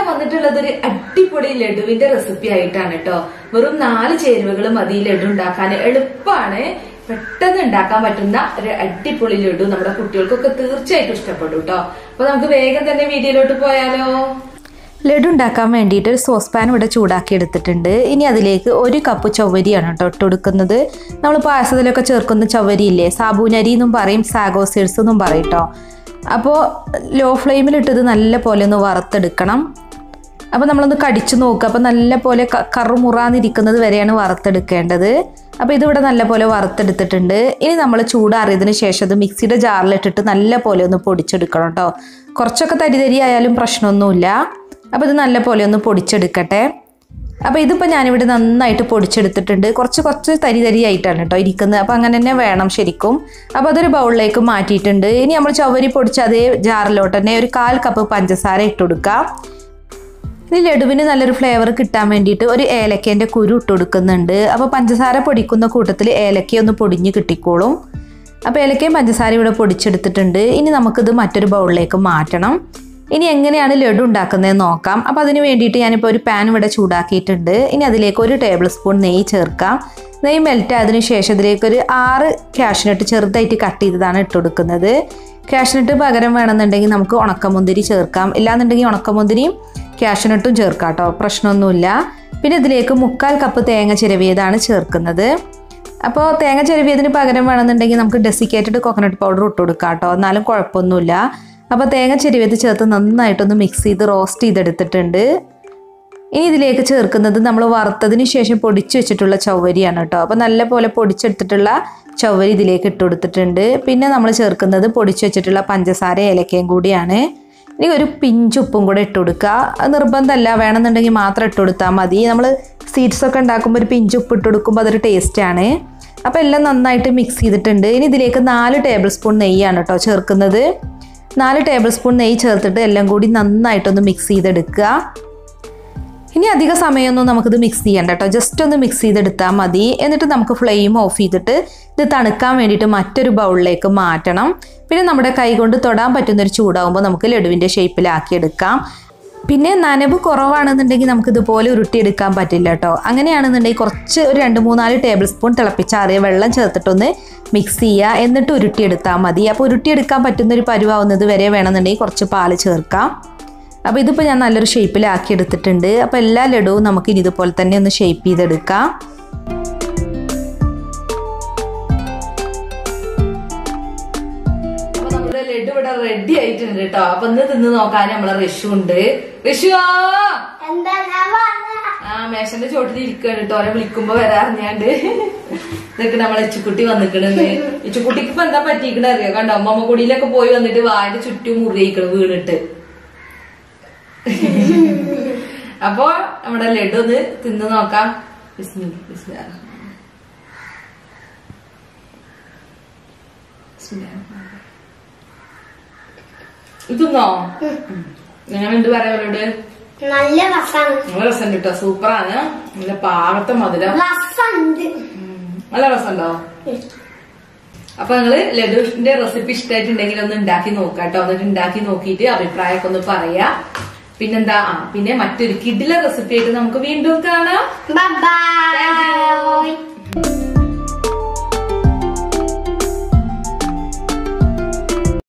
വന്നിട്ടുള്ളത് ഒരു അടിപൊളി ലഡുവിന്റെ റെസിപ്പി ആയിട്ടാണ് കേട്ടോ വെറും നാല് ചേരുവകൾ മതി ഈ ലഡു ഉണ്ടാക്കാൻ എളുപ്പമാണ് പെട്ടെന്ന് ഉണ്ടാക്കാൻ പറ്റുന്ന ഒരു അടിപൊളി ലഡു നമ്മുടെ കുട്ടികൾക്കൊക്കെ തീർച്ചയായിട്ടും ഇഷ്ടപ്പെടും കേട്ടോ അപ്പൊ നമുക്ക് വേഗം തന്നെ വീഡിയോയിലോട്ട് പോയാലോ ലഡു ഉണ്ടാക്കാൻ വേണ്ടിയിട്ട് ഒരു സോസ് പാൻ ഇവിടെ ചൂടാക്കി എടുത്തിട്ടുണ്ട് ഇനി അതിലേക്ക് ഒരു കപ്പ് ചവ്വരിയാണ് കേട്ടോ ഇട്ട് കൊടുക്കുന്നത് നമ്മൾ പായസത്തിലൊക്കെ ചേർക്കുന്ന ചവ്വരി ഇല്ലേ സാബൂനരി എന്നും പറയും സാഗോ സീഡ്സ് എന്നും പറയും കേട്ടോ അപ്പോൾ ലോ ഫ്ലെയിമിലിട്ടത് നല്ല പോലെ ഒന്ന് വറുത്തെടുക്കണം അപ്പോൾ നമ്മളൊന്ന് കടിച്ചു നോക്കുക അപ്പോൾ നല്ല പോലെ ക- കറുമുറാന്നിരിക്കുന്നത് വരെയാണ് വറുത്തെടുക്കേണ്ടത് അപ്പോൾ ഇതിവിടെ നല്ല പോലെ വറുത്തെടുത്തിട്ടുണ്ട് ഇനി നമ്മൾ ചൂടാറിയതിന് ശേഷം അത് മിക്സിയുടെ ജാറിലിട്ടിട്ട് നല്ല പോലെ ഒന്ന് പൊടിച്ചെടുക്കണം കേട്ടോ കുറച്ചൊക്കെ തരി തരി ആയാലും പ്രശ്നമൊന്നുമില്ല അപ്പോൾ ഇത് നല്ല പോലെ ഒന്ന് പൊടിച്ചെടുക്കട്ടെ അപ്പോൾ ഇതിപ്പോൾ ഞാനിവിടെ നന്നായിട്ട് പൊടിച്ചെടുത്തിട്ടുണ്ട് കുറച്ച് കുറച്ച് തരി തരി ആയിട്ടാണ് കേട്ടോ ഇരിക്കുന്നത് അപ്പോൾ അങ്ങനെ തന്നെ വേണം ശരിക്കും അപ്പോൾ അതൊരു ബൗളിലേക്ക് മാറ്റിയിട്ടുണ്ട് ഇനി നമ്മൾ ചവരി പൊടിച്ച അതേ ജാറിലോട്ട് തന്നെ ഒരു കാൽ കപ്പ് പഞ്ചസാര ഇട്ട് കൊടുക്കാം ഇനി ലഡുവിന് നല്ലൊരു ഫ്ലേവർ കിട്ടാൻ വേണ്ടിയിട്ട് ഒരു ഏലക്കേൻ്റെ കുരു ഇട്ട് കൊടുക്കുന്നുണ്ട് അപ്പോൾ പഞ്ചസാര പൊടിക്കുന്ന കൂട്ടത്തിൽ ഏലക്ക ഒന്ന് പൊടിഞ്ഞ് കിട്ടിക്കോളും അപ്പോൾ ഏലക്കയും പഞ്ചസാര ഇവിടെ പൊടിച്ചെടുത്തിട്ടുണ്ട് ഇനി നമുക്കിത് മറ്റൊരു ബൗളിലേക്ക് മാറ്റണം ഇനി എങ്ങനെയാണ് ലഡു ഉണ്ടാക്കുന്നതെന്ന് നോക്കാം അപ്പോൾ അതിന് വേണ്ടിയിട്ട് ഞാനിപ്പോൾ ഒരു പാൻ ഇവിടെ ചൂടാക്കിയിട്ടുണ്ട് ഇനി അതിലേക്ക് ഒരു ടേബിൾ സ്പൂൺ നെയ്യ് ചേർക്കാം നെയ്യ് മെൽറ്റ് ആയതിനു ശേഷം ഇതിലേക്ക് ഒരു ആറ് കാഷ്നട്ട് ചെറുതായിട്ട് കട്ട് ചെയ്തതാണ് ഇട്ട് കൊടുക്കുന്നത് കാഷ്നട്ട് പകരം വേണമെന്നുണ്ടെങ്കിൽ നമുക്ക് ഉണക്കമുന്തിരി ചേർക്കാം ഇല്ലാന്നുണ്ടെങ്കിൽ ഉണക്കമുന്തിരിയും കാഷ്നട്ടും ചേർക്കാം കേട്ടോ പ്രശ്നമൊന്നുമില്ല പിന്നെ ഇതിലേക്ക് മുക്കാൽ കപ്പ് തേങ്ങ ചിരവിയതാണ് ചേർക്കുന്നത് അപ്പോൾ തേങ്ങ ചിരവിയതിന് പകരം വേണമെന്നുണ്ടെങ്കിൽ നമുക്ക് ഡെസിക്കേറ്റഡ് കോക്കനട്ട് പൗഡർ ഇട്ട് കൊടുക്കാം കേട്ടോ എന്നാലും കുഴപ്പമൊന്നുമില്ല അപ്പോൾ തേങ്ങ ചിരവിയത് ചേർത്ത് നന്നായിട്ടൊന്ന് മിക്സ് ചെയ്ത് റോസ്റ്റ് ചെയ്തെടുത്തിട്ടുണ്ട് ഇനി ഇതിലേക്ക് ചേർക്കുന്നത് നമ്മൾ വറുത്തതിന് ശേഷം പൊടിച്ചു വെച്ചിട്ടുള്ള ചവ്വരിയാണ് കേട്ടോ അപ്പോൾ നല്ല പോലെ പൊടിച്ചെടുത്തിട്ടുള്ള ചവ്വരി ഇതിലേക്ക് ഇട്ട് കൊടുത്തിട്ടുണ്ട് പിന്നെ നമ്മൾ ചേർക്കുന്നത് പൊടിച്ചു വെച്ചിട്ടുള്ള പഞ്ചസാര ഏലക്കയും കൂടിയാണ് ഇനി ഒരു പിഞ്ച് ഉപ്പും കൂടെ ഇട്ട് കൊടുക്കുക അത് നിർബന്ധമല്ല വേണമെന്നുണ്ടെങ്കിൽ മാത്രം ഇട്ട് കൊടുത്താൽ മതി നമ്മൾ സീഡ്സ് ഒക്കെ ഉണ്ടാക്കുമ്പോൾ ഒരു പിഞ്ച് ഉപ്പ് ഇട്ട് കൊടുക്കുമ്പോൾ അതൊരു ടേസ്റ്റാണ് അപ്പോൾ എല്ലാം നന്നായിട്ട് മിക്സ് ചെയ്തിട്ടുണ്ട് ഇനി ഇതിലേക്ക് നാല് ടേബിൾ സ്പൂൺ നെയ്യാണ് കേട്ടോ ചേർക്കുന്നത് നാല് ടേബിൾ സ്പൂൺ നെയ്യ് ചേർത്തിട്ട് എല്ലാം കൂടി നന്നായിട്ടൊന്ന് മിക്സ് ചെയ്തെടുക്കുക ഇനി അധിക സമയമൊന്നും നമുക്കിത് മിക്സ് ചെയ്യണ്ട കേട്ടോ ജസ്റ്റ് ഒന്ന് മിക്സ് ചെയ്തെടുത്താൽ മതി എന്നിട്ട് നമുക്ക് ഫ്ലെയിം ഓഫ് ചെയ്തിട്ട് ഇത് തണുക്കാൻ വേണ്ടിയിട്ട് മറ്റൊരു ബൗളിലേക്ക് മാറ്റണം പിന്നെ നമ്മുടെ കൈ കൊണ്ട് തൊടാൻ പറ്റുന്നൊരു ചൂടാകുമ്പോൾ നമുക്ക് ലഡുവിൻ്റെ ഷേപ്പിലാക്കി എടുക്കാം പിന്നെ നനവ് കുറവാണെന്നുണ്ടെങ്കിൽ നമുക്ക് ഇതുപോലെ ഉരുട്ടിയെടുക്കാൻ പറ്റില്ല കേട്ടോ അങ്ങനെയാണെന്നുണ്ടെങ്കിൽ കുറച്ച് ഒരു രണ്ട് മൂന്നാല് ടേബിൾ സ്പൂൺ തിളപ്പിച്ചാറിയ വെള്ളം ചേർത്തിട്ടൊന്ന് മിക്സ് ചെയ്യുക എന്നിട്ട് ഉരുട്ടിയെടുത്താൽ മതി അപ്പോൾ ഉരുട്ടിയെടുക്കാൻ പറ്റുന്നൊരു പരുവാവുന്നത് വരെ വേണമെന്നുണ്ടെങ്കിൽ കുറച്ച് പാല് ചേർക്കാം അപ്പോൾ ഇതിപ്പോൾ ഞാൻ നല്ലൊരു ഷേപ്പിലാക്കി എടുത്തിട്ടുണ്ട് അപ്പോൾ എല്ലാ ലഡുവും നമുക്ക് ഇനി ഇതുപോലെ തന്നെ ഒന്ന് ഷേപ്പ് ചെയ്തെടുക്കാം അപ്പൊ നമ്മുടെ ലഡു ഇവിടെ റെഡി ആയിട്ടുണ്ട് കേട്ടോ അപ്പൊ ഇന്ന് തിന്ന് നോക്കാൻ നമ്മളെ റിഷു ഉണ്ട് റിഷു എന്താ ഞാൻ പറഞ്ഞ ആ മേശന്റെ ചോട്ടിൽ ഇരിക്കുകയാണ് കേട്ടോ ഓരെ വിളിക്കുമ്പോ വരാറിഞ്ഞാണ്ട് ഇതൊക്കെ നമ്മളെ ഇച്ചുക്കുട്ടി വന്നിക്കണെന്ന് ഇച്ചുക്കുട്ടിക്ക് ഇപ്പൊ എന്താ പറ്റിക്കണ അറിയോ കണ്ടോ അമ്മമ്മ കുടിയിലൊക്കെ പോയി വന്നിട്ട് വാന്റെ ചുറ്റും മുറിയിക്കണം വീണിട്ട് അപ്പൊ നമ്മുടെ ലഡു ഒന്ന് തിന്ന് നോക്കാം ബിസ്മില്ലാ, ബിസ്മില്ലാ. ബിസ്മില്ലാ. ഇതൊന്നോ എങ്ങനെയുണ്ട് പറയാലോട് നല്ല രസാണ് നല്ല രസം കിട്ടോ സൂപ്പറാണ് നല്ല പാകത്തെ മധുരം രസമുണ്ട് ഉം. നല്ല രസമുണ്ടോ അപ്പൊ നിങ്ങള് ലഡുവിന്റെ റെസിപ്പി ഇഷ്ടമായിട്ടുണ്ടെങ്കിൽ ഒന്ന് ഉണ്ടാക്കി നോക്കാം കേട്ടോ എന്നിട്ട് ഉണ്ടാക്കി നോക്കിയിട്ട് അഭിപ്രായമൊക്കെ ഒന്ന് പറയാ പിന്നെന്താ ആ പിന്നെ മറ്റൊരു കിഡിലെ റെസിപ്പി ആയിട്ട് നമുക്ക് വീണ്ടും കാണാം ബൈ ബൈ